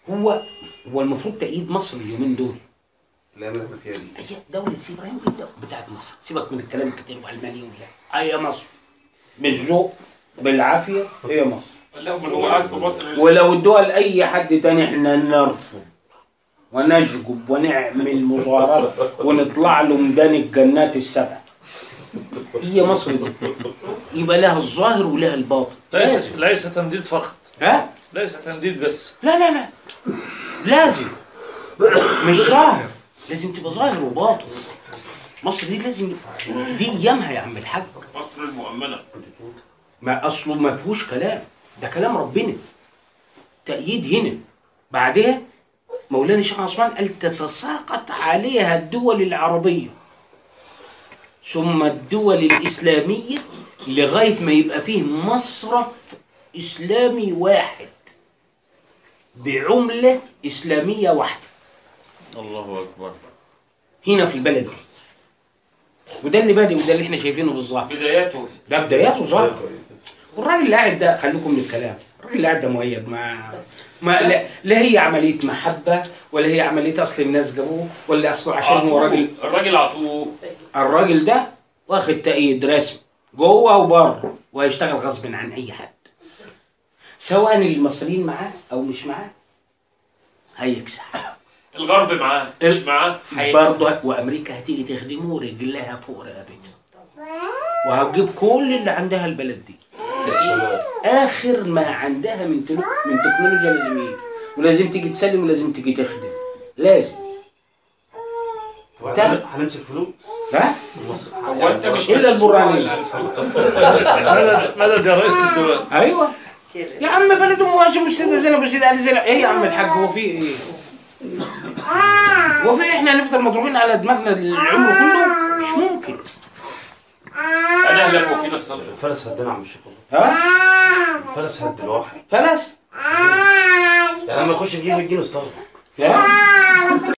هو هو المفروض تأييد مصر اليومين دول لا ما احنا فيها دي هي دولة سيبراهيم دي الدولة بتاعت مصر سيبك من الكلام الكتير وعلماني ولا هي مصر بالذوق بالعافية هي مصر لا من هو قاعد في مصر ولو ادوها لأي حد تاني احنا نرفض ونشجب ونعمل مظاهرات ونطلع له ميدان الجنات السبع هي مصر دي يبقى لها الظاهر ولها الباطن ليس ليس تنديد فقط ها ليس تنديد بس لا لا لا لازم مش ظاهر لازم تبقى ظاهر وباطن مصر دي لازم دي ايامها يا عم الحاج مصر المؤمنة ما اصله ما فيهوش كلام ده كلام ربنا تأييد هنا بعدها مولانا الشيخ عثمان قال تتساقط عليها الدول العربية ثم الدول الإسلامية لغاية ما يبقى فيه مصرف إسلامي واحد بعملة إسلامية واحدة الله اكبر هنا في البلد دي وده اللي بادئ وده اللي احنا شايفينه بالظاهر بداياته ده بداياته ظاهر والراجل اللي قاعد ده خليكم من الكلام الراجل اللي قاعد ده مؤيد ما بس ما لا, لا هي عمليه محبه ولا هي عمليه اصل الناس جابوه ولا اصله عشان هو راجل الراجل عطوه الراجل ده واخد تأييد رسمي جوه وبره وهيشتغل غصب عن اي حد سواء المصريين معاه او مش معاه هيكسح الغرب معاه مش معاه هيكسب. برضه وامريكا هتيجي تخدمه رجلها فوق رقبتها وهتجيب كل اللي عندها البلد دي اخر ما عندها من تلو... من تكنولوجيا لازم يجي ولازم تيجي تسلم ولازم تيجي تخدم لازم طب تعال. هنمسك فلوس ها مصر هو انت مش الا البرانيه مدد مدد يا رئيس الدول ايوه كده يا عم بلد ام هاشم والسيده زينب والسيده علي زينب ايه يا عم الحاج هو في ايه؟ هو في احنا هنفضل مضروبين على دماغنا العمر كله؟ مش ممكن انا اهلا وفينا الصلاة الفلس هدنا عم الشيخ والله ها؟ الفلس هد الواحد فلس يعني لما يخش في جيب 100 جنيه استغرب ها؟